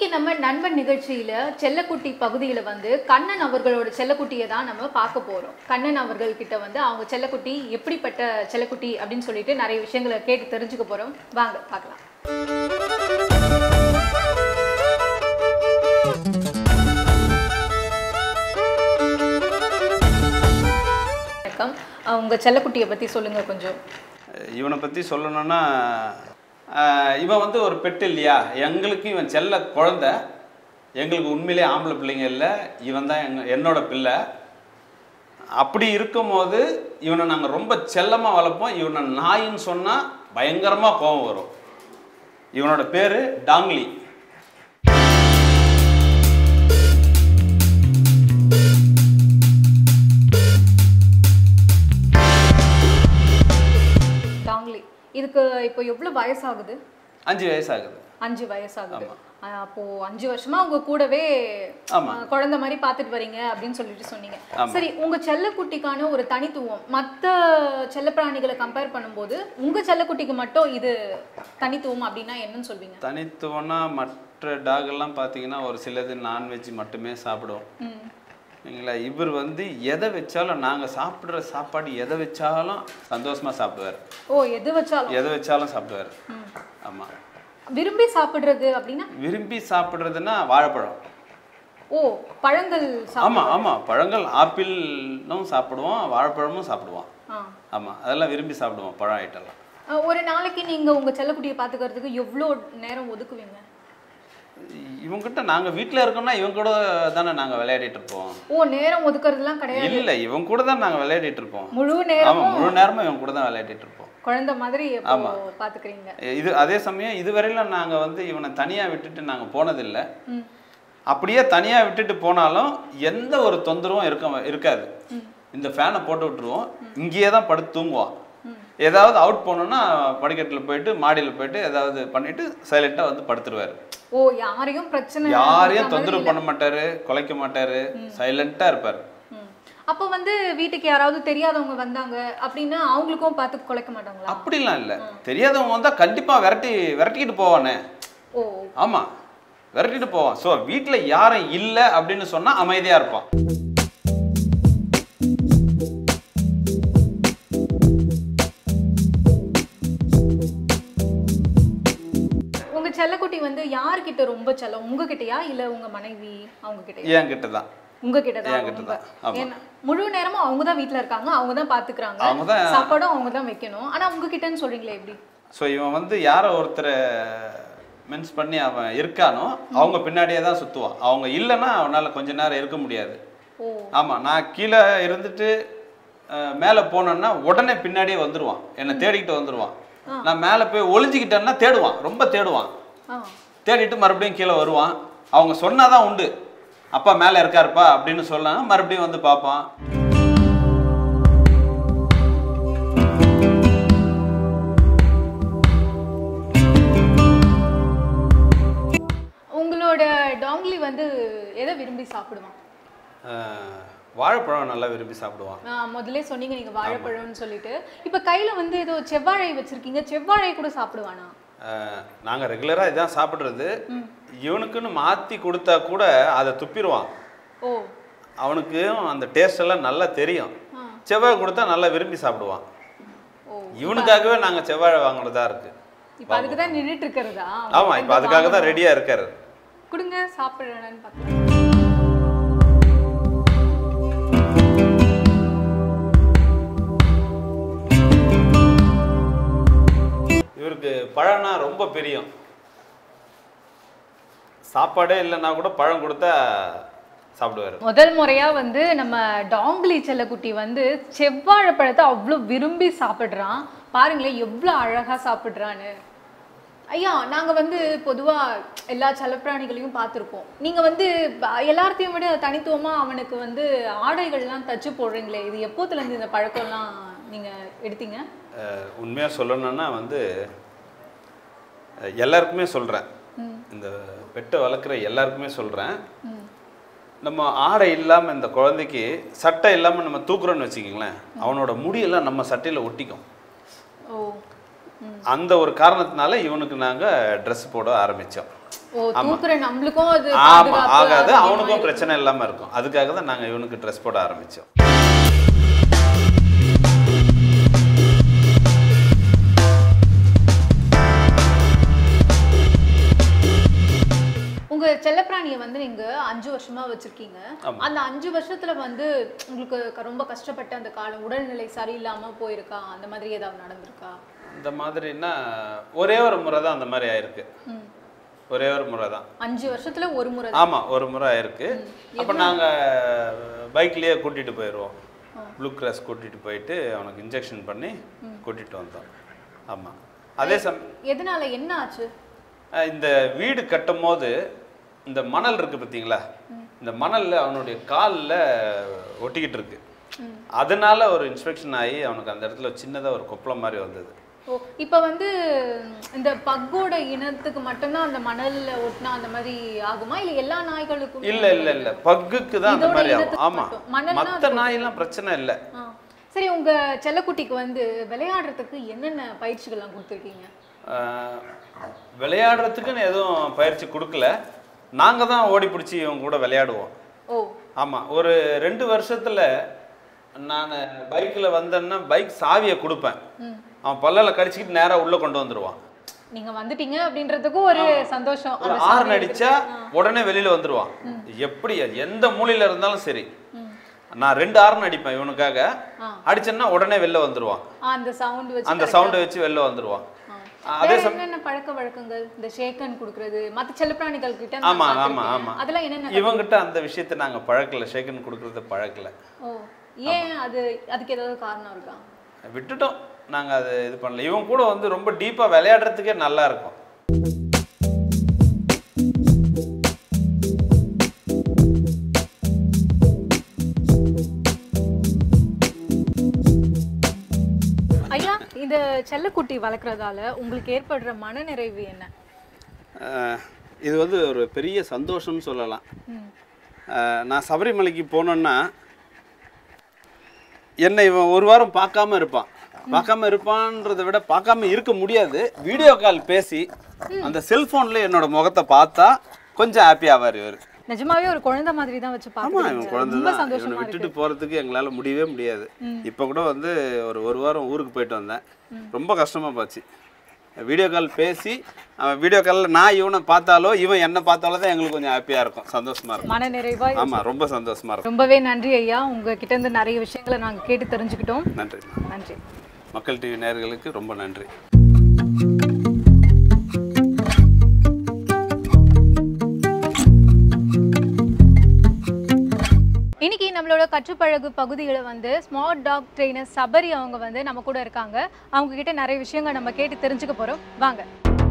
நம்ம நண்பன் நிகழ்ச்சியில செல்லக்குட்டி பகுதியில வந்து கண்ணன் அவர்களோட செல்லக்குட்டியை தான் நம்ம பார்க்க போறோம் கண்ணன் அவர்கள் கிட்ட வந்து அவங்க செல்லக்குட்டி எப்படிப்பட்ட செல்லக்குட்டி அப்படின்னு சொல்லிட்டு நிறைய விஷயங்களை கேட்டு தெரிஞ்சுக்க போறோம் வாங்க பார்க்கலாம் வணக்கம் அஹ் உங்க செல்லக்குட்டியை பத்தி சொல்லுங்க கொஞ்சம் இவனை பற்றி சொல்லணும்னா ஆஹ், இவன் வந்து ஒரு பெட்டு இல்லையா எங்களுக்கு இவன் செல்ல குழந்தை எங்களுக்கு உண்மையிலே ஆம்பளை பிள்ளைங்க இல்லை இவன் தான் எங்க என்னோட பிள்ளை அப்படி இருக்கும்போது இவனை நாங்கள் ரொம்ப செல்லமாக வளர்ப்போம் இவனை நாயின்னு சொன்னால் பயங்கரமாக கோபம் வரும் இவனோட பேர் டாங்லி டாங்லி இதுக்கு இப்போ எவ்வளவு வயசாகுது அஞ்சு வயசாகுது அஞ்சு வயசாகுது அஹ் அப்போ அஞ்சு வருஷமா உங்க கூடவே ஆமா. அஹ், குழந்தை மாதிரி பார்த்துட்டு வரீங்க அப்படின்னு சொல்லிட்டு சொன்னீங்க ஆமா. சரி உங்க செல்லக்குட்டிக்கான ஒரு தனித்துவம் மத்த செல்லப்பிராணிகளை கம்பேர் பண்ணும்போது உங்க செல்லக்குட்டிக்கு மட்டும் இது தனித்துவம் அப்படின்னா என்னன்னு சொல்வீங்க தனித்துவம்னா மற்ற டாக் எல்லாம் பார்த்தீங்கன்னா ஒரு சிலது நான்வெஜ் மட்டுமே சாப்பிடும் ம். சரிங்களா இவர் வந்து எதை வச்சாலும் நாங்கள் சாப்பிட்ற சாப்பாடு எதை வச்சாலும் சந்தோஷமாக சாப்பிடுவார் ஓ எது வச்சாலும் எதை வச்சாலும் சாப்பிடுவார் ம். ஆமாம் விரும்பி சாப்பிடுறது அப்படின்னா விரும்பி சாப்பிட்றதுன்னா வாழைப்பழம் ஓ பழங்கள் சாப்பிடு ஆமாம் ஆமாம் பழங்கள் ஆப்பிளும் சாப்பிடுவோம் வாழைப்பழமும் சாப்பிடுவான் ஆ. ஆமாம் அதெல்லாம் விரும்பி சாப்பிடுவோம் பழம் ஐட்டம்லாம் அஹ், ஒரு நாளைக்கு நீங்க உங்க செல்லக்குட்டியை பாத்துக்கிறதுக்கு எவ்வளோ நேரம் ஒதுக்குவீங்க இவங்ககிட்ட நாங்கள் வீட்டில் இருக்கோம்னா இவங்க கூட தானே நாங்கள் விளையாடிட்டு இருப்போம் ஓ நேரம் ஒதுக்குறதுலாம் கிடையாது இல்லை இவங்க கூட தான் நாங்கள் விளையாடிட்டு இருப்போம் முழு நேரம் ஆமாம் முழு நேரமும் இவங்க கூட தான் விளையாடிட்டு இருப்போம் குழந்தை மாதிரி எப்போ பாத்துக்கிறீங்க இது அதே சமயம் இதுவரையிலும் நாங்கள் வந்து இவனை தனியாக விட்டுட்டு நாங்கள் போனதில்லை ம். அப்படியே தனியாக விட்டுட்டு போனாலும் எந்த ஒரு தொந்தரவும் இருக்க இருக்காது இந்த ஃபேனை போட்டு விட்டுருவோம் இங்கேயே தான் படுத்து தூங்குவான் ஏதாவது அவுட் போனோம்னா படிக்கட்டில் போயிட்டு மாடியில் போயிட்டு ஏதாவது பண்ணிட்டு சைலண்ட்டாக வந்து படுத்துருவாரு ஓ யாரையும் பிரச்சனை யாரையும் கொடுக்காம தொந்தரவு இல்ல. பண்ண மாட்டாரு குலைக்க மாட்டாரு சைலண்ட்டாக இருப்பார் ம். அப்ப வந்து வீட்டுக்கு யாராவது தெரியாதவங்க வந்தாங்க அப்படின்னா அவங்களுக்கும் பார்த்து குலைக்க மாட்டாங்களா அப்படிலாம் இல்லை தெரியாதவங்க வந்தால் கண்டிப்பாக விரட்டி விரட்டிக்கிட்டு போவானே ஓ ஆமாம் விரட்டிட்டு போவான் ஸோ வீட்டில் யாரும் இல்லை அப்படின்னு சொன்னால் அமைதியாக இருப்பான் உங்க செல்லக்குட்டி வந்து யார்கிட்ட ரொம்ப செல்லம் உங்ககிட்டயா இல்ல உங்க மனைவி அவங்க கிட்டயா என்கிட்ட தான் உங்ககிட்ட தான் என்கிட்ட ரொம்ப. தான், ஆமா. ஏன்னா, முழு நேரமும் அவங்க தான் வீட்ல இருக்காங்க அவங்க தான் பாத்துக்கிறாங்க அவங்க தான் சாப்பாடும் அவங்க தான் வைக்கணும் ஆனா உங்ககிட்டன்னு சொல்றீங்களே எப்படி ஸோ இவன் வந்து யாரோ ஒருத்தரை மென்ஸ் பண்ணி அவன் இருக்கானோ அவங்க பின்னாடியே தான் சுற்றுவான் அவங்க இல்லைன்னா அவனால் கொஞ்ச நேரம் இருக்க முடியாது ஓ ஆமாம் நான் கீழே இருந்துட்டு அஹ், மேலே போனேன்னா உடனே பின்னாடியே வந்துடுவான் என்னை தேடிக்கிட்டு வந்துடுவான் நான் மேலே போய் ஒளிஞ்சிக்கிட்டேன்னா தேடுவான் ரொம்ப தேடுவான் ஆ தேடிட்டு மறுபடியும் கீழே வருவான் அவங்க சொன்னாதான் உண்டு அப்பா மேலே இருக்காருப்பா அப்படின்னு சொன்னாங்க மறுபடியும் வந்து பார்ப்பான் உங்களோட டாங்லி வந்து எதை விரும்பி சாப்பிடுவான் அஹ், வாழைப்பழம் நல்லா விரும்பி சாப்பிடுவான் நான் முதல்ல சொன்னீங்க நீங்க வாழைப்பழம்னு சொல்லிட்டு இப்ப கையில வந்து ஏதோ செவ்வாழை வச்சிருக்கீங்க செவ்வாழை கூட சாப்பிடுவானா நாங்கள் ரெகுலராக இதான் சாப்பிட்றது இவனுக்குன்னு மாற்றி கொடுத்தா கூட அதை துப்பிடுவான் ஓ அவனுக்கு அந்த டேஸ்ட் எல்லாம் நல்லா தெரியும் ஆ. செவ்வாழை கொடுத்தா நல்லா விரும்பி சாப்பிடுவான் ஓ இவனுக்காகவே நாங்கள் செவ்வாழை வாங்குறதா இருக்கு இப்ப அதுக்கு தான் நின்னுட்டு இருக்கிறதா ஆமாம் இப்போ அதுக்காக தான் ரெடியாக இருக்காரு கொடுங்க சாப்பிடுறேன்னு பார்க்கலாம் இவருக்கு பழம்னா ரொம்ப பிரியம் சாப்பாடே இல்லைன்னா கூட பழம் கொடுத்தா சாப்பிடுவார் முதல் முறையா வந்து நம்ம டாங்கிலி செல்லக்குட்டி வந்து செவ்வாழை பழத்தை அவ்வளோ விரும்பி சாப்பிடுறான் பாருங்களேன் எவ்வளோ அழகா சாப்பிடுறான்னு ஐயா நாங்க வந்து பொதுவா எல்லா செல்லப்பிராணிகளையும் பார்த்துருப்போம் நீங்க வந்து ப- எல்லாத்தையும் விட தனித்துவமா அவனுக்கு வந்து ஆடைகள்லாம் தச்சு போடுறீங்களே இது எப்போத்துல இருந்து இந்த பழக்கம்லாம் நீங்க எடுத்தீங்க உண்மையாக சொல்லணும்னா வந்து அஹ், எல்லாருக்குமே சொல்கிறேன் இந்த பெட்டை வளர்க்குற எல்லாருக்குமே சொல்கிறேன் நம்ம ஆடை இல்லாமல் இந்த குழந்தைக்கு சட்டை இல்லாமல் நம்ம தூக்குறோன்னு வச்சுக்கிங்களேன் அவனோட முடியெல்லாம் நம்ம சட்டையில் ஒட்டிக்கும் ஓ அந்த ஒரு காரணத்தினால இவனுக்கு நாங்கள் ட்ரெஸ் போட ஆரம்பித்தோம் ஓ தூக்குற நம்மளுக்கும் அது ஆமாம் பாதுகாப்பு ஆகாது அதிகமா அவனுக்கும் இருக்கும். பிரச்சனை இல்லாமல் இருக்கும் அதுக்காக தான் நாங்கள் இவனுக்கு ட்ரெஸ் போட ஆரம்பித்தோம் உங்க செல்லப்பிராணியை வந்து நீங்க அஞ்சு வருஷமா வச்சிருக்கீங்க ஆமா. அந்த அஞ்சு வருஷத்துல வந்து உங்களுக்கு க- ரொம்ப கஷ்டப்பட்ட அந்த காலம் உடல்நிலை சரியில்லாம போயிருக்கா அந்த மாதிரி ஏதாவது நடந்திருக்கா இந்த மாதிரின்னா ஒரே ஒரு முறை தான் அந்த மாதிரி ஆயிருக்கு ம். ஒரே ஒரு முறை தான் அஞ்சு வருஷத்துல ஒரு முறை ஆமாம் ஒரு முறை ஆயிருக்கு அப்போ நாங்கள் பைக்லேயே கூட்டிகிட்டு போயிடுவோம் ப்ளூ கிராஸ் கூட்டிகிட்டு போயிட்டு அவனுக்கு இன்ஜெக்ஷன் பண்ணி கூட்டிகிட்டு வந்தோம் ஆமாம் அதே சம் எதனால என்ன ஆச்சு அஹ் இந்த வீடு கட்டும் போது இந்த மணல் இருக்கு பார்த்தீங்களா இந்த மணல்ல அவனுடைய காலில் ஒட்டிக்கிட்டு இருக்கு அதனால ஒரு இன்ஸ்பெக்ஷன் ஆகி அவனுக்கு அந்த இடத்துல சின்னதாக ஒரு கொப்பளம் மாதிரி வந்தது ஓ இப்ப வந்து இந்த பக்கோட இனத்துக்கு மட்டும்தான் அந்த மணல்ல ஒட்டினா அந்த மாதிரி ஆகுமா இல்ல எல்லா நாய்களுக்கும் இல்ல இல்ல இல்ல பக்குக்கு தான் அந்த இதோட மாதிரி ஆகும் இனத்துக்கு ஆமா மட்டும். மணல்னா மற்ற நாயெல்லாம் பிரச்சனை இல்லை ஆ. சரி உங்க செல்லக்குட்டிக்கு வந்து விளையாடுறதுக்கு என்னென்ன பயிற்சிகள்லாம் கொடுத்துருக்கீங்க ஆஹ், விளையாடுறதுக்குன்னு எதுவும் பயிற்சி கொடுக்கல நாங்க தான் ஓடி பிடிச்சி இவங்க கூட விளையாடுவோம் ஓ ஆமா ஒரு ரெண்டு வருஷத்துல நான் பைக்கில் வந்தேன்னா பைக் சாவியை கொடுப்பேன் ம். அவன் பல்லல கடிச்சிக்கிட்டு நேரா உள்ள கொண்டு வந்துருவான் நீங்க வந்துட்டீங்க அப்படின்றதுக்கும் ஒரு சந்தோஷம் ஒரு அந்த ஆறு சாமி அடிச்சா உடனே வெளியில வந்துருவான் எப்படி அது எந்த மூலையில இருந்தாலும் சரி நான் ரெண்டு ஆர்ன் அடிப்பேன் இவனுக்காக ஆ. அடிச்சேன்னா உடனே வெளில வந்துருவான் ஆ, அந்த சவுண்ட் வச்சு அந்த சவுண்டை வச்சு வெளில வந்துருவான் ஆ. அதே வேற என்னென்ன பழக்க வழக்கங்கள் இந்த ஷேக்கன் கொடுக்கறது மத்த செல்லப்பிராணிகள் கிட்ட நான் ஆமா ஆமா பார்த்திருக்கேன். ஆமா அதெல்லாம் என்னென்ன இவங்கிட்ட அந்த விஷயத்தை நாங்க பழக்கல ஷேக்கன் கொடுக்கறத பழக்கல ஓ ஏன் அது அதுக்கு ஏதாவது காரணம் இருக்கா விட்டுட்டோம் நாங்க அதை இது பண்ணல இவன் கூட வந்து ரொம்ப டீப்பா விளையாடுறதுக்கே நல்லா இருக்கும் ஐயா இந்த செல்லக்குட்டி வளர்க்குறதால உங்களுக்கு ஏற்படுற மனநிறைவு என்ன அஹ், இது வந்து ஒரு பெரிய சந்தோஷம்னு சொல்லலாம் ம். அஹ், நான் சபரிமலைக்கு போனேன்னா என்னை இவன் ஒரு வாரம் பார்க்காம இருப்பான் பார்க்காம இருப்பான்றதை விட பார்க்காம இருக்க முடியாது வீடியோ கால் பேசி அந்த செல்போன்ல என்னோட முகத்தை பார்த்தா கொஞ்சம் ஹாப்பி ஆவார் இவர் நிஜமாவே ஒரு குழந்தை மாதிரி தான் வச்சு ஆமா இவன் பாக்குறீங்க குழந்தை ரொம்ப தான் இவனை சந்தோஷமா இருக்கு விட்டுட்டு போறதுக்கு எங்களால முடியவே முடியாது இப்போ கூட வந்து ஒரு ஒரு வாரம் ஊருக்கு போயிட்டு வந்தேன் ரொம்ப கஷ்டமா போச்சு வீடியோ கால் பேசி அவன் வீடியோ காலில் நான் இவனை பார்த்தாலோ இவன் என்ன பார்த்தாலோ தான் எங்களுக்கு கொஞ்சம் ஹாப்பியா இருக்கும் சந்தோஷமா இருக்கும் மனநிறைவா ஆமா ரொம்ப சந்தோஷமா இருக்கும் ரொம்பவே நன்றி ஐயா உங்ககிட்ட இருந்து நிறைய விஷயங்களை நாங்க கேட்டு தெரிஞ்சுக்கிட்டோம் நன்றி நன்றி மக்கள் டிவி நேயர்களுக்கு ரொம்ப நன்றி இன்னைக்கு நம்மளோட கற்றுப்பழகு பகுதியில் வந்து ஸ்மார்ட் டாக் ட்ரெயினர் சபரி அவங்க வந்து நம்ம கூட இருக்காங்க அவங்க கிட்ட நிறைய விஷயங்கள் நம்ம கேட்டு தெரிஞ்சுக்க போறோம் வாங்க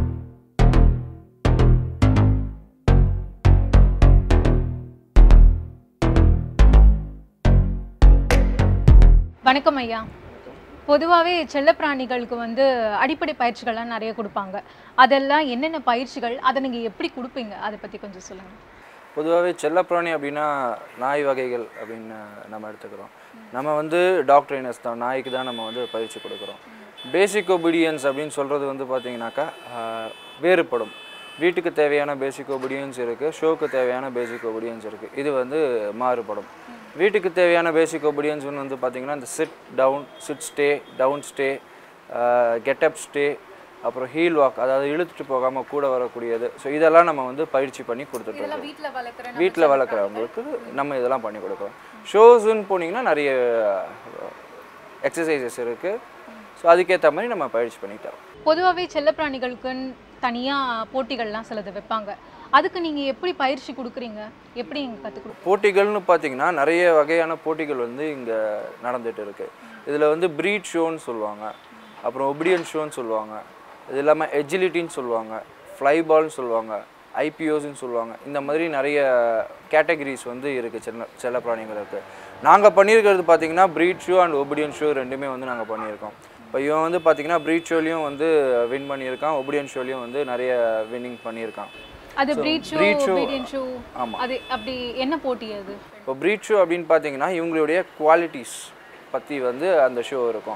வணக்கம் ஐயா பொதுவாகவே செல்லப்பிராணிகளுக்கு வந்து அடிப்படை பயிற்சிகள்லாம் நிறைய கொடுப்பாங்க அதெல்லாம் என்னென்ன பயிற்சிகள் அதை நீங்கள் எப்படி கொடுப்பீங்க அதை பற்றி கொஞ்சம் சொல்லுங்கள் பொதுவாகவே செல்லப்பிராணி அப்படின்னா நாய் வகைகள் அப்படின்னு நம்ம எடுத்துக்கிறோம் நம்ம வந்து டாக் ட்ரைனர்ஸ் தான் நாய்க்கு தான் நம்ம வந்து பயிற்சி கொடுக்குறோம் பேசிக் ஒபீடியன்ஸ் அப்படின்னு சொல்கிறது வந்து பார்த்தீங்கன்னாக்கா ஆஹ், வேறுபடும் வீட்டுக்கு தேவையான பேசிக் ஒபீடியன்ஸ் இருக்குது ஷோக்கு தேவையான பேசிக் ஒபீடியன்ஸ் இருக்குது இது வந்து மாறுபடும் வீட்டுக்கு தேவையான பேசிக் ஒபீடியன்ஸ் வந்து பார்த்தீங்கன்னா இந்த sit down sit stay down stay get up stay அப்புறம் ஹீல் வாக் அதாவது இழுத்துட்டு போகாமல் கூட வரக்கூடியது ஸோ இதெல்லாம் நம்ம வந்து பயிற்சி பண்ணி கொடுத்துட்ருக்கோம் வீட்டில் வளர்க்குற வீட்டில் வளர்க்குறவங்களுக்கு நம்ம இதெல்லாம் பண்ணி கொடுக்குறோம் ஷோஸுன்னு போனீங்கன்னா நிறைய எக்ஸசைசஸ் இருக்குது ஸோ அதுக்கேற்ற மாதிரி நம்ம பயிற்சி பண்ணி தரோம் பொதுவாகவே செல்லப்பிராணிகளுக்குன்னு தனியாக போட்டிகள்லாம் சிலது வைப்பாங்க அதுக்கு நீங்கள் எப்படி பயிற்சி கொடுக்குறீங்க எப்படி இங்கே கற்றுக் கொடுப்பீங்க போட்டிகள்னு பார்த்தீங்கன்னா நிறைய வகையான போட்டிகள் வந்து இங்கே நடந்துட்டு இருக்கு இதில் வந்து ப்ரீட் ஷோன்னு சொல்லுவாங்க அப்புறம் ஒபிடியன் ஷோன்னு சொல்லுவாங்க இது இல்லாமல் எஜிலிட்டின்னு சொல்லுவாங்க ஃப்ளை பால்னு சொல்லுவாங்க ஐபிஓஸ்ன்னு சொல்லுவாங்க இந்த மாதிரி நிறைய கேட்டகரிஸ் வந்து இருக்குது செல்ல செல்லப்பிராணிகளுக்கு நாங்கள் பண்ணியிருக்கிறது பார்த்தீங்கன்னா breed show and obedience show ரெண்டுமே வந்து நாங்கள் பண்ணியிருக்கோம் இப்போ இவன் வந்து பார்த்தீங்கன்னா ப்ரீட் ஷோலையும் வந்து வின் பண்ணியிருக்கான் ஒபிடியன் ஷோலையும் வந்து நிறைய வின்னிங் பண்ணியிருக்கான் அது breed show breed show- obedient show ஆமா. அது அப்படி என்ன போட்டி அது இப்போ ப்ரீட் ஷோ அப்படின்னு பார்த்தீங்கன்னா இவங்களுடைய குவாலிட்டிஸ் பற்றி வந்து அந்த ஷோ இருக்கும்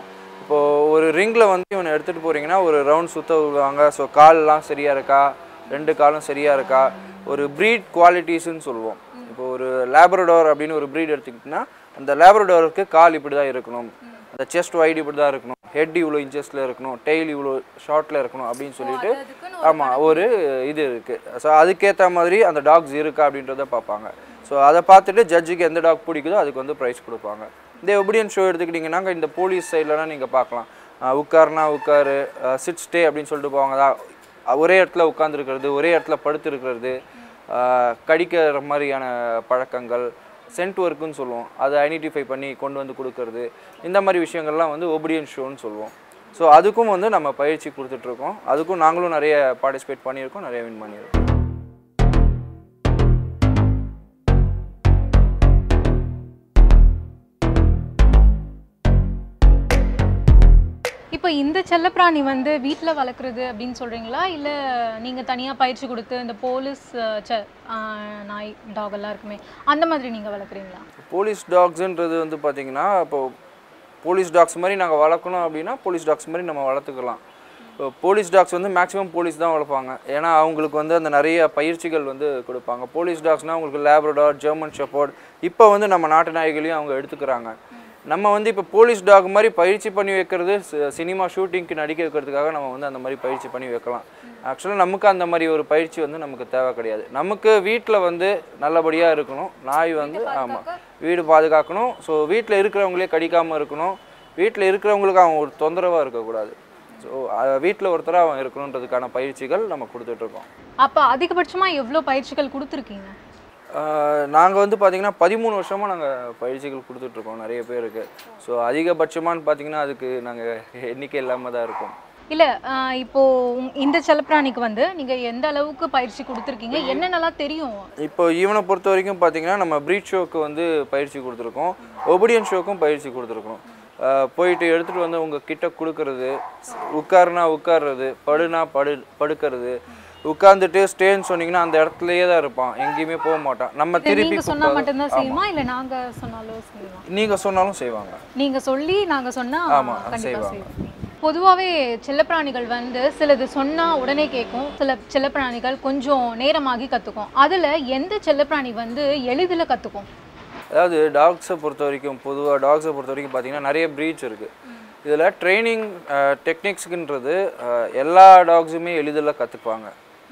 இப்போது ஒரு ரிங்கில் வந்து இவனை எடுத்துகிட்டு போகிறீங்கன்னா ஒரு ரவுண்ட் சுத்த விடுவாங்க ஸோ கால்லாம் சரியாக இருக்கா ரெண்டு காலும் சரியாக இருக்கா ஒரு ப்ரீட் குவாலிட்டிஸ்ன்னு சொல்லுவோம் இப்போ ஒரு லேப்ரடோர் அப்படின்னு ஒரு ப்ரீட் எடுத்துக்கிட்டிங்கன்னா அந்த லேப்ரடோருக்கு கால் இப்படி தான் இருக்கணும் அந்த செஸ்ட் வைடு இப்படி தான் இருக்கணும் ஹெட் இவ்வளோ இன்ச்சஸில் இருக்கணும் டெய்ல் இவ்வளோ ஷார்ட்டில் இருக்கணும் அப்படின்னு சொல்லிட்டு ஆமாம் ஒரு இது இருக்குது ஸோ அதுக்கேற்ற மாதிரி அந்த டாக்ஸ் இருக்கா அப்படின்றத பார்ப்பாங்க ஸோ அதை பார்த்துட்டு ஜட்ஜுக்கு எந்த டாக் பிடிக்குதோ அதுக்கு வந்து ப்ரைஸ் கொடுப்பாங்க இந்த ஒபிடியன் ஷோ எடுத்துக்கிட்டிங்கன்னா இந்த போலீஸ் சைட்லலாம் நீங்கள் பார்க்கலாம் அஹ் உட்காருனா உட்காரு சிட் ஸ்டே அப்படின்னு சொல்லிட்டு போவாங்க அதான் ஒரே இடத்துல உட்காந்துருக்கிறது ஒரே இடத்துல படுத்துருக்கிறது கடிக்கிற மாதிரியான பழக்கங்கள் சென்ட் ஒர்க்குன்னு சொல்லுவோம் அதை ஐடென்டிஃபை பண்ணி கொண்டு வந்து கொடுக்கறது இந்த மாதிரி விஷயங்கள்லாம் வந்து ஒபிடியன் ஷோன்னு சொல்லுவோம் ஸோ அதுக்கும் வந்து நம்ம பயிற்சி கொடுத்துட்ருக்கோம் அதுக்கும் நாங்களும் நிறைய பார்ட்டிசிபேட் பண்ணியிருக்கோம் நிறைய வின் பண்ணியிருக்கோம் இப்போ இந்த செல்லப்பிராணி வந்து வீட்டில் வளர்க்குறது அப்படின்னு சொல்கிறீங்களா இல்லை நீங்கள் தனியாக பயிற்சி கொடுத்து இந்த போலீஸ் அஹ், செ- ஆஹ், நாய் டாக் எல்லாம் இருக்குமே அந்த மாதிரி நீங்கள் வளர்க்குறீங்களா போலீஸ் டாக்ஸுன்றது வந்து பார்த்தீங்கன்னா இப்போ போலீஸ் டாக்ஸ் மாதிரி நாங்கள் வளர்க்கணும் அப்படின்னா போலீஸ் டாக்ஸ் மாதிரி நம்ம வளர்த்துக்கலாம் இப்போ போலீஸ் டாக்ஸ் வந்து மேக்ஸிமம் போலீஸ் தான் வளர்ப்பாங்க ஏன்னா அவங்களுக்கு வந்து அந்த நிறைய பயிற்சிகள் வந்து கொடுப்பாங்க போலீஸ் டாக்ஸ்னால் அவங்களுக்கு லேப்ரடார் ஜெர்மன் ஷெப்பர்ட் இப்போ வந்து நம்ம நாட்டு நாய்களையும் அவங்க எடுத்துக்கிறாங்க நம்ம வந்து இப்போ போலீஸ் டாக் மாதிரி பயிற்சி பண்ணி வைக்கிறது சி- சினிமா ஷூட்டிங்க்கு நடிக்க வைக்கிறதுக்காக நம்ம வந்து அந்த மாதிரி பயிற்சி பண்ணி வைக்கலாம் ஆக்சுவலாக நமக்கு அந்த மாதிரி ஒரு பயிற்சி வந்து நமக்கு தேவை கிடையாது நமக்கு வீட்டில் வந்து நல்லபடியாக இருக்கணும் நாய் வந்து ஆமாம் வீடு பாதுகாக்கணும் ஸோ வீட்டில் இருக்கிறவங்களே கடிக்காமல் இருக்கணும் வீட்டில் இருக்கிறவங்களுக்கு அவன் ஒரு தொந்தரவாக இருக்கக்கூடாது ஸோ வீட்டில் ஒருத்தராக அவன் இருக்கணுன்றதுக்கான பயிற்சிகள் நம்ம கொடுத்துட்ருக்கோம் அப்போ அதிகபட்சமாக எவ்வளோ பயிற்சிகள் கொடுத்துருக்கீங்க நாங்கள் வந்து பார்த்திங்கன்னா பதிமூணு வருஷமாக நாங்கள் பயிற்சிகள் கொடுத்துட்ருக்கோம் நிறைய பேருக்கு ஸோ அதிகபட்சமான்னு பார்த்தீங்கன்னா அதுக்கு நாங்கள் எண்ணிக்கை இல்லாமல் தான் இருக்கோம் இல்லை இப்போது உங்- இந்த செல்லப்பிராணிக்கு வந்து நீங்கள் எந்த அளவுக்கு பயிற்சி கொடுத்துருக்கீங்க என்னென்னலாம் தெரியும் இப்போ ஈவனை பொறுத்த வரைக்கும் பார்த்தீங்கன்னா நம்ம ப்ரீட் ஷோக்கு வந்து பயிற்சி கொடுத்துருக்கோம் ஒபிடியன் ஷோக்கும் பயிற்சி கொடுத்துருக்கோம் ஆஹ் போயிட்டு எடுத்துகிட்டு வந்து உங்கள் கிட்ட கொடுக்கறது உட்காருனா உட்கார்றது படுனா படு படுக்கிறது உட்காந்துட்டு ஸ்டேன்னு சொன்னீங்கன்னா அந்த இடத்துலயே தான் இருப்பான் எங்கேயுமே போக மாட்டான் நம்ம திருப்பி நீங்கள் சொன்னால் மட்டும்தான் செய்யுமா இல்லை நாங்கள் சொன்னாலும் செய்யுமா நீங்கள் சொன்னாலும் செய்வாங்க நீங்கள் சொல்லி நாங்கள் சொன்னால் ஆமா, கண்டிப்பாக செய்வாங்க. செய்வோம் பொதுவாகவே செல்லப்பிராணிகள் வந்து சிலது சொன்னால் உடனே கேட்கும் சில செல்லப்பிராணிகள் கொஞ்சம் நேரமாகி கற்றுக்கும் அதில் எந்த செல்லப்பிராணி வந்து எளிதில் கற்றுக்கும் அதாவது டாக்ஸை பொறுத்த வரைக்கும் பொதுவாக டாக்ஸை பொறுத்த வரைக்கும் பார்த்தீங்கன்னா நிறைய ப்ரீட்ஸ் இருக்குது இதில் ட்ரைனிங் டெக்னிக்ஸுன்றது எல்லா டாக்ஸுமே எளிதில் கற்றுக்குவாங்க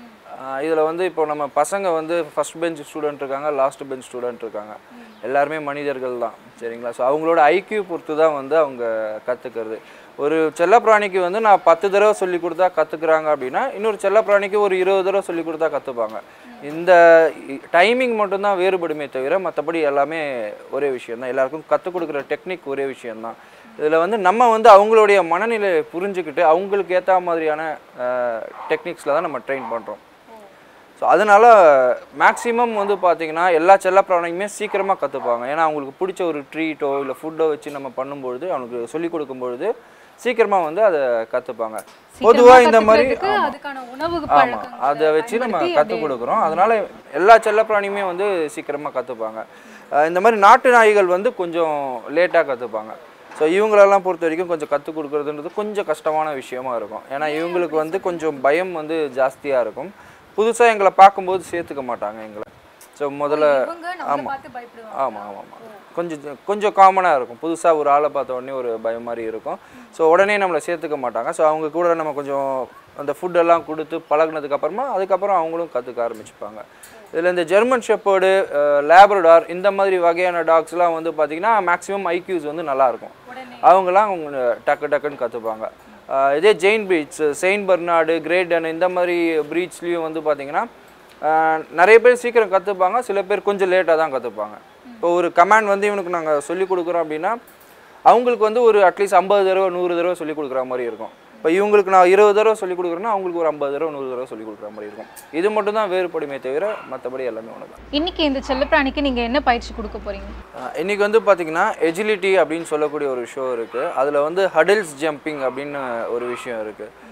இதில் வந்து இப்போ நம்ம பசங்க வந்து ஃபஸ்ட் பெஞ்ச் ஸ்டூடெண்ட் இருக்காங்க லாஸ்ட் பெஞ்ச் ஸ்டூடெண்ட் இருக்காங்க எல்லாருமே மனிதர்கள் தான் சரிங்களா ஸோ அவங்களோட ஐக்கியூ பொறுத்து தான் வந்து அவங்க கற்றுக்கிறது ஒரு செல்லப்பிராணிக்கு வந்து நான் பத்து தடவை சொல்லி கொடுத்தா கற்றுக்குறாங்க அப்படின்னா இன்னொரு செல்லப்பிராணிக்கு ஒரு இருபது தடவை சொல்லி கொடுத்தா கற்றுப்பாங்க இந்த டைமிங் மட்டும்தான் வேறுபடுமே தவிர மற்றபடி எல்லாமே ஒரே விஷயம் தான் எல்லாருக்கும் கற்றுக் கொடுக்குற டெக்னிக் ஒரே விஷயம்தான் இதில் வந்து நம்ம வந்து அவங்களுடைய மனநிலையை புரிஞ்சுக்கிட்டு அவங்களுக்கு ஏற்ற மாதிரியான டெக்னிக்ஸில் தான் நம்ம ட்ரெயின் பண்ணுறோம் ஸோ அதனால மேக்ஸிமம் வந்து பார்த்தீங்கன்னா எல்லா செல்லப்பிராணியுமே சீக்கிரமாக கற்றுப்பாங்க ஏன்னா அவங்களுக்கு பிடிச்ச ஒரு ட்ரீட்டோ இல்லை ஃபுட்டோ வச்சு நம்ம பண்ணும்பொழுது அவனுக்கு சொல்லி கொடுக்கும்பொழுது சீக்கிரமாக வந்து அதை கற்றுப்பாங்க பொதுவாக இந்த மாதிரி கத்துக்கிறதுக்கு ஆமா. அதுக்கான உணவு ஆமாம் பழக்கங்களை அதை வச்சு நம்ம பயன்படுத்தி கற்றுக் கொடுக்குறோம் அதனால எல்லா செல்லப்பிராணியுமே வந்து சீக்கிரமாக கற்றுப்பாங்க இந்த மாதிரி நாட்டு நாய்கள் வந்து கொஞ்சம் லேட்டாக கற்றுப்பாங்க ஸோ இவங்களெல்லாம் பொறுத்த வரைக்கும் கொஞ்சம் கற்றுக் கொடுக்குறதுன்றது கொஞ்சம் கஷ்டமான விஷயமா இருக்கும் ஏன்னா இவங்களுக்கு வந்து கொஞ்சம் பயம் வந்து ஜாஸ்தியாக இருக்கும் புதுசாக எங்களை பார்க்கும்போது சேர்த்துக்க மாட்டாங்க எங்களை ஸோ முதல்ல இவங்க நம்மளை பார்த்து பயப்படுவாங்க ஆமாம் ஆமாம் ஆமாம் கொஞ்சம் கொஞ்சம் காமனாக இருக்கும் புதுசாக ஒரு ஆளை பார்த்த உடனே ஒரு பயம் மாதிரி இருக்கும் ஸோ உடனே நம்மளை சேர்த்துக்க மாட்டாங்க ஸோ அவங்க கூட நம்ம கொஞ்சம் அந்த ஃபுட்டெல்லாம் கொடுத்து பழகுனதுக்கு அப்புறமா அதுக்கப்புறம் அவங்களும் கற்றுக்க ஆரம்பிச்சுப்பாங்க இதில் இந்த ஜெர்மன் ஷெப்பர்டு லேப்ரடார் இந்த மாதிரி வகையான டாக்ஸ்லாம் வந்து பார்த்திங்கன்னா மேக்ஸிமம் ஐக்யூஸ் வந்து நல்லாயிருக்கும் அவங்களாம் அவங்க டக்கு டக்குன்னு கற்றுப்பாங்க இதே ஜெயின் breeds Saint Bernard Great Dane இந்த மாதிரி பிரீட்ஸ்லேயும் வந்து பார்த்திங்கன்னா ஆஹ் நிறைய பேர் சீக்கிரம் கற்றுப்பாங்க சில பேர் கொஞ்சம் லேட்டாக தான் கற்றுப்பாங்க இப்போ ஒரு கமாண்ட் வந்து இவனுக்கு நாங்கள் சொல்லிக் கொடுக்குறோம் அப்படின்னா அவங்களுக்கு வந்து ஒரு அட்லீஸ்ட் ஐம்பது தடவை நூறு தடவை சொல்லிக் கொடுக்குற மாதிரி இருக்கும் இப்போ இவங்களுக்கு நான் இருபது தடவை சொல்லிக் கொடுக்குறேன்னா அவங்களுக்கு ஒரு ஐம்பது தடவை நூறு தடவை சொல்லிக் கொடுக்குற மாதிரி இருக்கும் இது மட்டும் தான் வேறுபடுமே தவிர மற்றபடி எல்லாமே ஒன்று தான் இன்னைக்கு இந்த செல்லப்பிராணிக்கு நீங்க என்ன பயிற்சி கொடுக்க போறீங்க ஆஹ் இன்னைக்கு வந்து பார்த்தீங்கன்னா எஜிலிட்டி அப்படின்னு சொல்லக்கூடிய ஒரு ஷோ இருக்குது அதில் வந்து ஹடில்ஸ் ஜம்பிங் அப்படின்னு ஒரு விஷயம் இருக்குது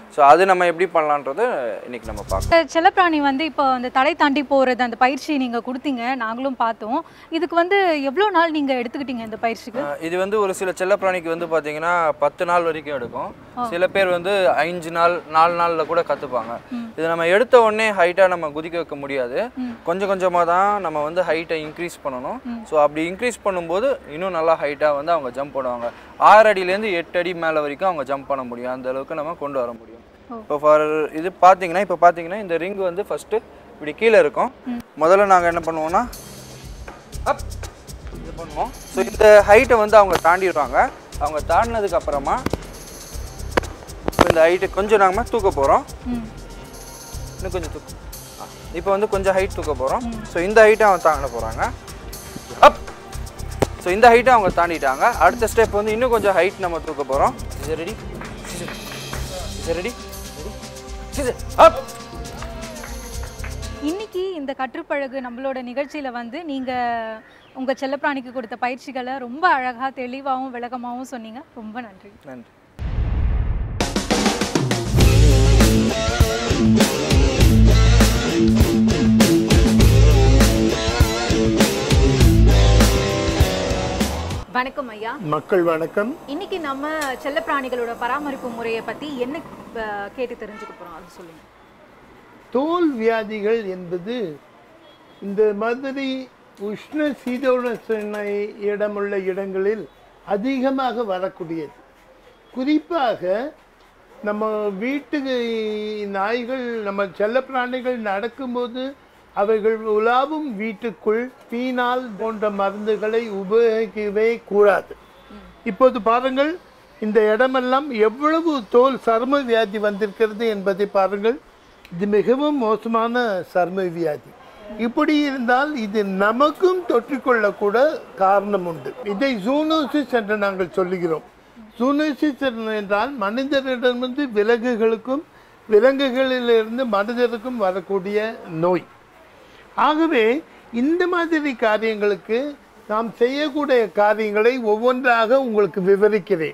ஸோ அது நம்ம எப்படி பண்ணலான்றதை இன்னைக்கு நம்ம பார்க்கலாம் செல்லப்பிராணி வந்து இப்போ அந்த தடை தாண்டி போகிறது அந்த பயிற்சி நீங்கள் கொடுத்தீங்க நாங்களும் பார்த்தோம் இதுக்கு வந்து எவ்வளோ நாள் நீங்கள் எடுத்துக்கிட்டீங்க இந்த பயிற்சிக்கு அஹ் இது வந்து ஒரு சில செல்லப்பிராணிக்கு வந்து பார்த்தீங்கன்னா பத்து நாள் வரைக்கும் எடுக்கும் சில பேர் வந்து அஞ்சு நாள் நாலு நாளில் கூட கற்றுப்பாங்க இது நம்ம எடுத்த உடனே ஹைட்டாக நம்ம குதிக்க வைக்க முடியாது கொஞ்சம் கொஞ்சமாக தான் நம்ம வந்து ஹைட்டை இன்க்ரீஸ் பண்ணணும் ஸோ அப்படி இன்க்ரீஸ் பண்ணும்போது இன்னும் நல்லா ஹைட்டாக வந்து அவங்க ஜம்ப் பண்ணுவாங்க ஆறு அடியிலேருந்து எட்டு அடி மேலே வரைக்கும் அவங்க ஜம்ப் பண்ண முடியும் அந்த அளவுக்கு நம்ம கொண்டு வர முடியும் இப்போ ஃபார் இது பார்த்தீங்கன்னா இப்போ பார்த்தீங்கன்னா இந்த ரிங் வந்து ஃபஸ்ட்டு இப்படி கீழே இருக்கும் முதல்ல நாங்கள் என்ன பண்ணுவோம்னா அப் இது பண்ணுவோம் ஸோ இந்த ஹைட்டை வந்து அவங்க தாண்டிடுவாங்க அவங்க தாண்டினதுக்கு அப்புறமா ஸோ இந்த ஹைட்டை கொஞ்சம் நாங்கள் தூக்க போகிறோம் இன்னும் கொஞ்சம் தூக்க இப்போ வந்து கொஞ்சம் ஹைட் தூக்க போகிறோம் ஸோ இந்த ஹைட்டை அவங்க தாண்ட போகிறாங்க அப் ஸோ இந்த ஹைட்டை அவங்க தாண்டிட்டாங்க அடுத்த ஸ்டெப் வந்து இன்னும் கொஞ்சம் ஹைட் நம்ம தூக்க போகிறோம் இது ரெடி இது ரெடி அப் இன்னைக்கு இந்த கற்றுப்பழகு நம்மளோட நிகழ்ச்சியில் வந்து நீங்கள் உங்கள் செல்லப்பிராணிக்கு கொடுத்த பயிற்சிகளை ரொம்ப அழகாக தெளிவாகவும் விளக்கமாகவும் சொன்னீங்க ரொம்ப நன்றி நன்றி வணக்கம் ஐயா மக்கள் வணக்கம் இன்னைக்கு நம்ம செல்லப்பிராணிகளோட பராமரிப்பு முறையை பற்றி என்ன அஹ், கேட்டு தெரிஞ்சுக்க போகிறோம் அது சொல்லுங்கள் தோல் வியாதிகள் என்பது இந்த மாதிரி உஷ்ண சீதோஷ்ண இடமுள்ள இடங்களில் அதிகமாக வரக்கூடியது குறிப்பாக நம்ம வீட்டு நாய்கள் நம்ம செல்லப்பிராணிகள் நடக்கும்போது அவைகள் உலாவும் வீட்டுக்குள் பீனால் போன்ற மருந்துகளை உபயோகிக்கவே கூடாது இப்போது பாருங்கள் இந்த இடமெல்லாம் எவ்வளவு தோல் சர்ம வியாதி வந்திருக்கிறது என்பதை பாருங்கள் இது மிகவும் மோசமான சர்ம வியாதி இப்படி இருந்தால் இது நமக்கும் தொற்றிக்கொள்ளக்கூட காரணம் உண்டு இதை ஜூனோசிஸ் என்று நாங்கள் சொல்லுகிறோம் ஜூனோசிஸ் என்றால் மனிதரிடமிருந்து விலங்குகளுக்கும் விலங்குகளிலிருந்து மனிதருக்கும் வரக்கூடிய நோய் ஆகவே இந்த மாதிரி காரியங்களுக்கு நாம் செய்யக்கூடிய காரியங்களை ஒவ்வொன்றாக உங்களுக்கு விவரிக்கிறேன்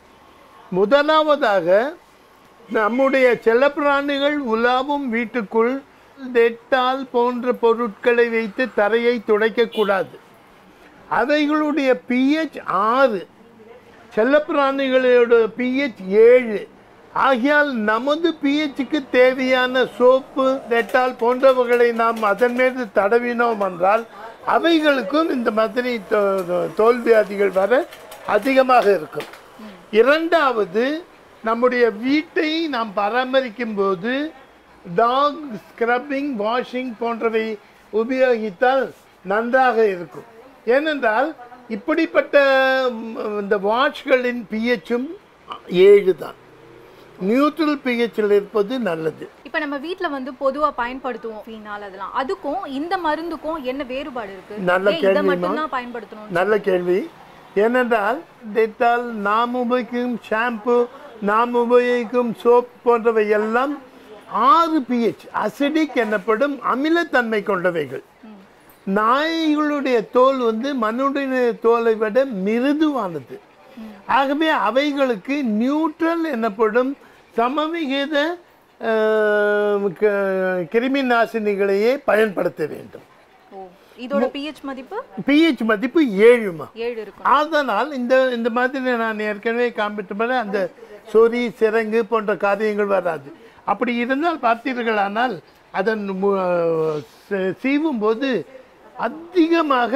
முதலாவதாக நம்முடைய செல்லப்பிராணிகள் உலாவும் வீட்டுக்குள் டெட்டால் போன்ற பொருட்களை வைத்து தரையை துடைக்கக்கூடாது அவைகளுடைய பிஹெச் ஆறு செல்லப்பிராணிகளோட பிஹெச் ஏழு ஆகையால் நமது பிஹெச்சுக்கு தேவையான சோப்பு டெட்டால் போன்றவைகளை நாம் அதன் மீது தடவினோம் என்றால் அவைகளுக்கும் இந்த மாதிரி தோ- தோல்வியாதிகள் வர அதிகமாக இருக்கும் இரண்டாவது நம்முடைய வீட்டை நாம் பராமரிக்கும் போது டாக் ஸ்க்ரப்பிங் வாஷிங் போன்றவை உபயோகித்தால் நன்றாக இருக்கும் ஏனென்றால் இப்படிப்பட்ட ம், இந்த வாஷ்களின் பிஹெச்சும் ஏழு தான் நியூட்ரல் பிஹெச்சில் இருப்பது நல்லது இப்போ நம்ம வீட்டில் வந்து பொதுவாக பயன்படுத்துவோம் ஃபீனால் அதெல்லாம் அதுக்கும் இந்த மருந்துக்கும் என்ன வேறுபாடு இருக்கு நல்ல ஏன் இதை கேள்விம்மா. மட்டும்தான் பயன்படுத்தணும் நல்ல கேள்வி ஏனென்றால் டெட்டால் நாம் உபயோகிக்கும் ஷாம்பு நாம் உபயோகிக்கும் சோப் போன்றவை எல்லாம் ஆறு பிஹெச் அசிடிக் எனப்படும் அமிலத்தன்மை கொண்டவைகள் நாய்களுடைய தோல் வந்து மனுடைய தோலை விட மிருதுவானது ஆகவே அவைகளுக்கு நியூட்ரல் எனப்படும் சமவிகித அஹ், க- கிருமி நாசினிகளையே பயன்படுத்த வேண்டும் ஓ இதோட பிஹெச் மதிப்பு பிஹெச் மதிப்பு ஏழுமா ஏழு இருக்கும் அதனால் இந்த இந்த மாதிரி நான் ஏற்கனவே காண்பித்த அந்த சொறி சிரங்கு போன்ற காரியங்கள் வராது அப்படி இருந்தால் பார்த்தீர்களானால் அதன் மு- ச- சீவும் போது அதிகமாக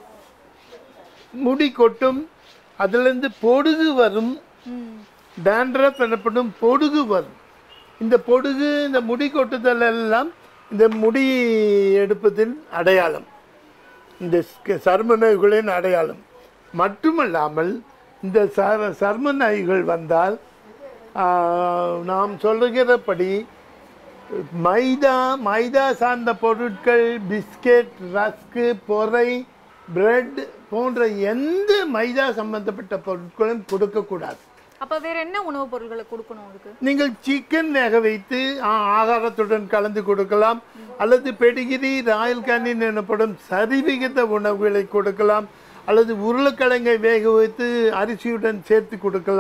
முடி கொட்டும் அதிலிருந்து பொடுகு வரும் டேண்ட்ரப் எனப்படும் பொடுகு வரும் இந்த பொடுகு இந்த முடி கொட்டுதல் எல்லாம் இந்த முடி எடுப்பதின் அடையாளம் இந்த ஸ்க- சர்ம நோய்களின் அடையாளம் மட்டுமல்லாமல் இந்த சர சர்ம நோய்கள் வந்தால் ஆ, நாம் சொல்லுகிறபடி மைதா மைதா சார்ந்த பொருட்கள் பிஸ்கெட் ரஸ்க்கு பொறை பிரெட் போன்ற எந்த மைதா சம்பந்தப்பட்ட பொருட்களும் கொடுக்கக்கூடாது அப்ப வேற என்ன உணவுப் பொருட்களை கொடுக்கணும் அதுக்கு நீங்கள் சிக்கன் வேக வைத்து ஆ, ஆகாரத்துடன் கலந்து கொடுக்கலாம் அல்லது பெடிகிரி ராயல் கேனின் எனப்படும் சரிவிகித உணவுகளை கொடுக்கலாம் அல்லது உருளைக்கிழங்கை வேக வைத்து அரிசியுடன் சேர்த்து கொடுக்கலாம்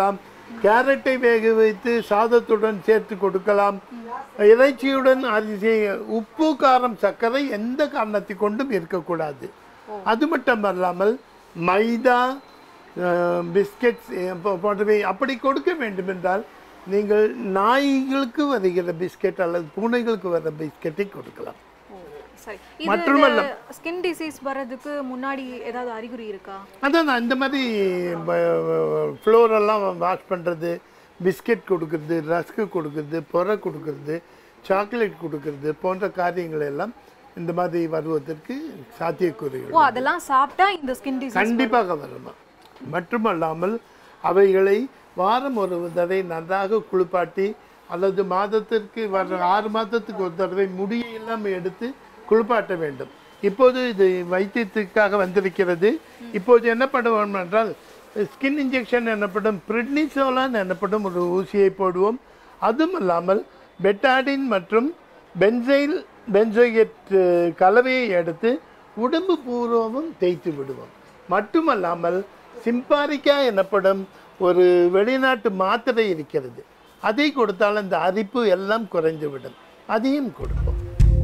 கேரட்டை வேக வைத்து சாதத்துடன் சேர்த்து கொடுக்கலாம் இறைச்சியுடன் அரிசி உப்பு காரம் சர்க்கரை எந்த காரணத்தை கொண்டும் இருக்கக்கூடாது அது மட்டும் அல்லாமல் மைதா பிஸ்கெட்ஸ் போன்றவை அப்படி கொடுக்க வேண்டும் என்றால் நீங்கள் நாய்களுக்கு வருகிற பிஸ்கெட் அல்லது பூனைகளுக்கு வர பிஸ்கெட்டை கொடுக்கலாம் ஓ, சரி மற்றுமல்ல- இது ஸ்கின் டிசீஸ் வர்றதுக்கு முன்னாடி ஏதாவது அறிகுறி இருக்கா அதான் நான் இந்த மாதிரி ஃப்ளோரெல்லாம் வாஷ் பண்ணுறது பிஸ்கெட் கொடுக்கறது ரஸ்க்கு கொடுக்கறது பொறை கொடுக்கறது சாக்லேட் கொடுக்கறது போன்ற காரியங்கள் எல்லாம் இந்த மாதிரி வருவதற்கு சாத்தியக்கூறுகள் ஓ அதெல்லாம் சாப்பிட்டா இந்த ஸ்கின் டிசீஸ் கண்டிப்பாக வருமா மட்டுமல்லாமல் அவைகளை வாரம் ஒரு தடவை நன்றாக குளிப்பாட்டி அல்லது மாதத்திற்கு வர ஆறு மாதத்துக்கு ஒரு தடவை முடியை எல்லாம் எடுத்து குளிப்பாட்ட வேண்டும் இப்போது இது வைத்தியத்துக்காக வந்திருக்கிறது இப்போது என்ன பண்ணுவோம் என்றால் ஸ்கின் இன்ஜெக்ஷன் எனப்படும் பிரிட்னிசோலான் எனப்படும் ஒரு ஊசியை போடுவோம் அதுவும் இல்லாமல் பெட்டாடின் மற்றும் பென்சைல் பென்சோயேட் கலவையை எடுத்து உடம்பு பூர்வமும் தேய்த்து விடுவோம் மட்டுமல்லாமல் சிம்பாரிக்கா எனப்படும் ஒரு வெளிநாட்டு மாத்திரை இருக்கிறது அதை கொடுத்தால் அந்த அரிப்பு எல்லாம் குறைந்து விடும் அதையும் கொடுப்போம்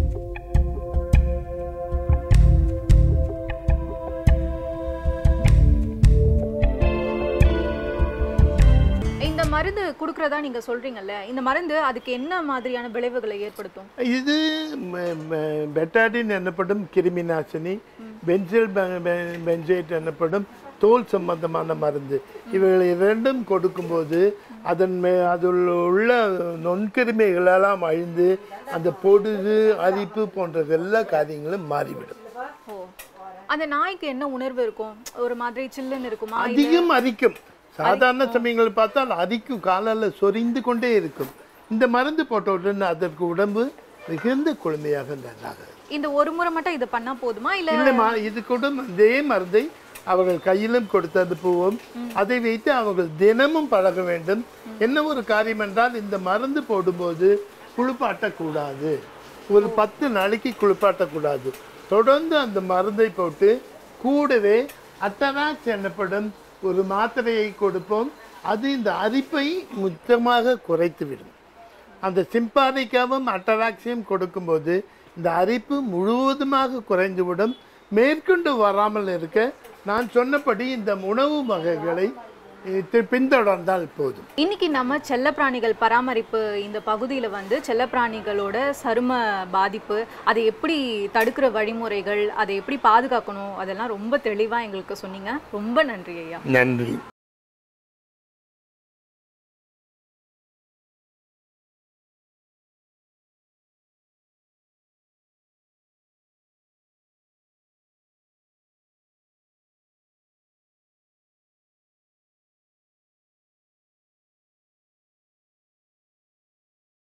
இந்த மருந்து குடுக்கறதா நீங்க சொல்றீங்கல்ல இந்த மருந்து அதுக்கு என்ன மாதிரியான விளைவுகளை ஏற்படுத்தும் இது ம- ம- பெட்டாடின் எனப்படும் கிருமி நாசினி பென்சில் பென்சைட் எனப்படும் தோல் சம்பந்தமான மருந்து இவைகள் இரண்டும் கொடுக்கும்போது அதன் மே அதில் உள்ள நுண்கிருமிகளெல்லாம் அழிந்து அந்த பொடுகு அரிப்பு போன்ற எல்லா காரியங்களும் மாறிவிடும் ஓ அந்த நாய்க்கு என்ன உணர்வு இருக்கும் ஒரு மாதிரி சில்லுன்னு இருக்குமா இல்ல- அதிகம் அரிக்கும் சாதாரண சமயங்கள் பார்த்தால் அரிக்கும் காலால சொரிந்து கொண்டே இருக்கும் இந்த மருந்து போட்ட உடனே அதற்கு உடம்பு மிகுந்த குளுமையாக நன்றாக இருக்கும். இந்த ஒரு முறை மட்டும் இதை பண்ணா போதுமா இல்ல இல்லைம்மா இது கூட இதே மருந்தை அவர்கள் கையிலும் கொடுத்து அனுப்புவோம் அதை வைத்து அவர்கள் தினமும் பழக வேண்டும் என்ன ஒரு காரியம் என்றால் இந்த மருந்து போடும்போது குளிப்பாட்டக்கூடாது ஒரு பத்து நாளைக்கு குளிப்பாட்டக்கூடாது தொடர்ந்து அந்த மருந்தை போட்டு கூடவே அட்டராக்ஸ் எனப்படும் ஒரு மாத்திரையை கொடுப்போம் அது இந்த அரிப்பை மொத்தமாக குறைத்துவிடும் அந்த சிம்பானிக்காவும் அட்டராக்சியும் கொடுக்கும்போது இந்த அரிப்பு முழுவதுமாக குறைந்துவிடும் மேற்கொண்டு வராமல் இருக்க நான் சொன்னபடி இந்த உணவு வகைகளை அஹ், தி- பின்தொடர்ந்தால் போதும் இன்னைக்கு நம்ம செல்லப்பிராணிகள் பராமரிப்பு இந்த பகுதியில் வந்து செல்லப்பிராணிகளோட சரும பாதிப்பு அதை எப்படி தடுக்கிற வழிமுறைகள் அதை எப்படி பாதுகாக்கணும் அதெல்லாம் ரொம்ப தெளிவாக எங்களுக்கு சொன்னீங்க ரொம்ப நன்றி ஐயா நன்றி